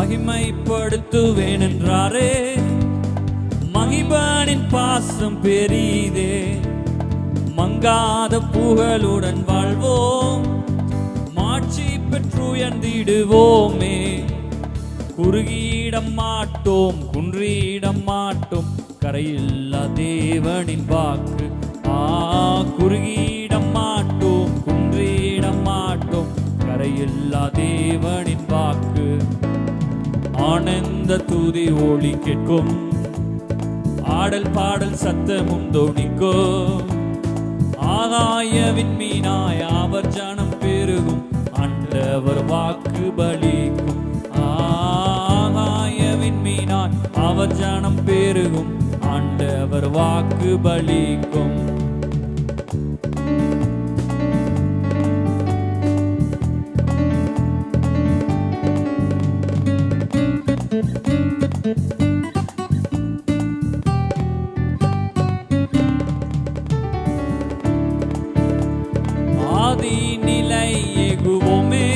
மகிமைப்படுத்துவேன் என்றாரே மகிபனின் பாசம் பெரிதே மங்காத புகழுடன் வாழ்வோம் மாட்சி பெற்றுயர்ந்திடுவோமே குறுகியிடம் மாட்டோம் குன்றியிடம் மாட்டோம் கரையில்லா தேவனின் வாக்கு ஆ குறுகியிடம் மாட்டோம் குன்றியிடம் மாட்டோம் கரையில்லா தேவனின் வாக்கு ஆனந்த தூதி ஒளி கேட்கும் ஆடல் பாடல் சத்தமும் தோணிக்கும் ஆகாய விண்மீனாய் அவர் ஜனம் பெருகும் ஆண்டவர் வாக்கு பலிக்கும் ஆகாய விண்மீனாய் அவர் ஜனம் பெருகும் ஆண்டவர் வாக்கு பலிக்கும் ஆதி நிலை எகுவோமே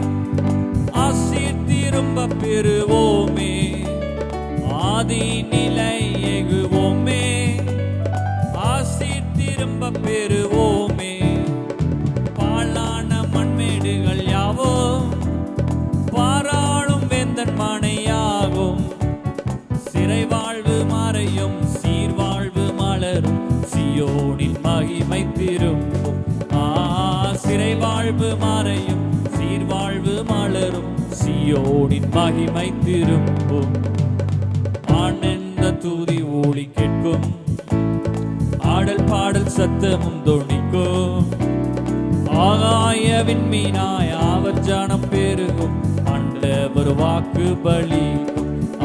ஆசீர் திரும்ப பெறுவோமே ஆதி நிலை எகுவோமே ஆசீர் திரும்ப பெறுவோமே பாழான மண்மேடுகள் யாவோ பாராளும் வேந்தன் மனையாகும் சிறை வாழ்வு மறையும் சீர்வாழ்வு மலரும் சியோனில் மகிமை திரும்பும் ஆ சிறை வாழ்வு மறையும் சீர்வாழ்வு மலரும் சியோனின் மகிமை திரும்பும் ஆனந்த தூதி ஊழி கேட்கும் ஆடல் பாடல் சத்தமும் தொனிக்கும் ஆகாய விண்மீனாய் அவர் ஜானம் பெருகும் ஆண்டவர் வாக்கு பலிக்கும்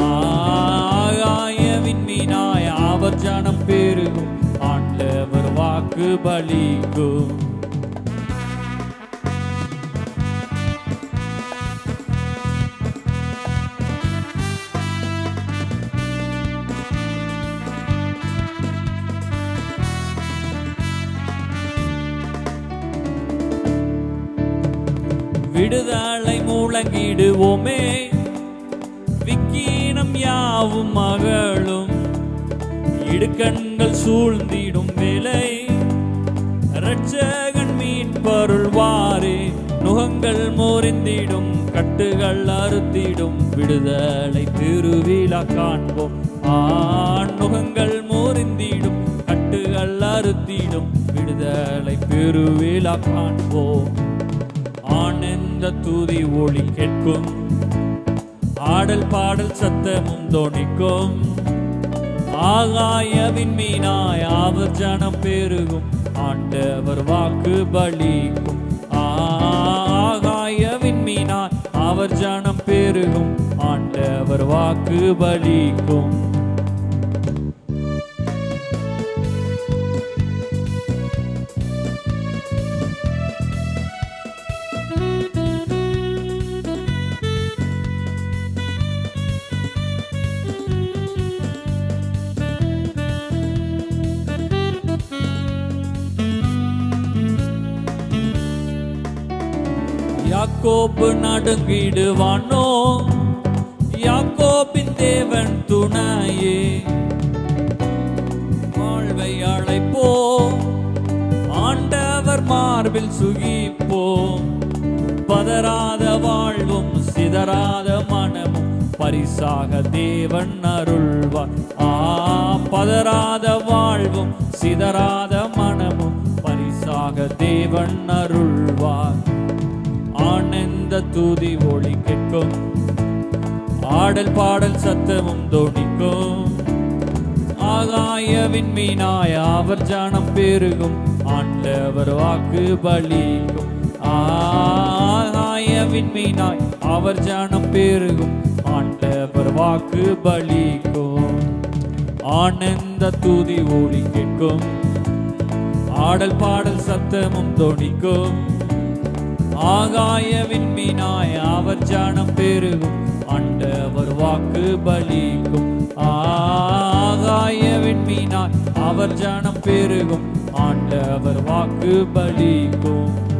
ஆகாய விண்மீனாய் அவர் ஜானம் பெருகும் ஆண்டவர் வாக்கு பலிக்கும் விடுதலை முழங்கிடுவோமே விக்கீனம் யாவும் மகளும் இடுக்கண்கள் சூழ்ந்திடும் வேலை இரட்சகன் மீட்பருள்வாரே நுகங்கள் முறிந்திடும் கட்டுகள் அறுத்திடும் விடுதலை திருவிழா காண்போம் ஆண் நுகங்கள் முறிந்திடும் கட்டுகள் அறுத்திடும் விடுதலை பெருவிழா காண்போம் ஆனந்த தூதி ஒளி கேட்கும் ஆடல் பாடல் சத்தமும் தோணிக்கும் ஆகாய விண்மீனாய் அவர் ஜனம் பெருகும் ஆண்டவர் வாக்கு பலிக்கும் ஆகாய விண்மீனாய் அவர் ஜனம் பெருகும் ஆண்டவர் வாக்கு பலிக்கும் யாக்கோபு நடுங்கிடுவானோ யாக்கோபின் தேவன் துணையே வாழ்வை அழைப்போ ஆண்டவர் மார்பில் சுகிப்போம் பதறாத வாழ்வும் சிதறாத மனமும் பரிசாக தேவன் அருள்வார் ஆ பதறாத வாழ்வும் சிதறாத மனமும் பரிசாக தேவன் அருள்வார் ஆனந்த தூதி ஒளி கேட்கும் ஆடல் பாடல் சத்தமும் தோணிக்கும் ஆகாய விண்மீனாய் அவர் ஜானம் பெருகும் ஆண்டவர் வாக்கு பலிக்கும் ஆகாய விண்மீனாய் அவர் ஜானம் பெருகும் ஆண்டவர் வாக்கு பலிக்கும் ஆனந்த தூதி ஒளி கேட்கும் ஆடல் பாடல் சத்தமும் தோணிக்கும் ஆகாய விண்மீனாய் அவர் ஜானம் பெருகும் ஆண்டவர் வாக்கு பலிக்கும் ஆகாய விண்மீனாய் அவர் ஜானம் பெருகும் ஆண்டவர் வாக்கு பலிக்கும்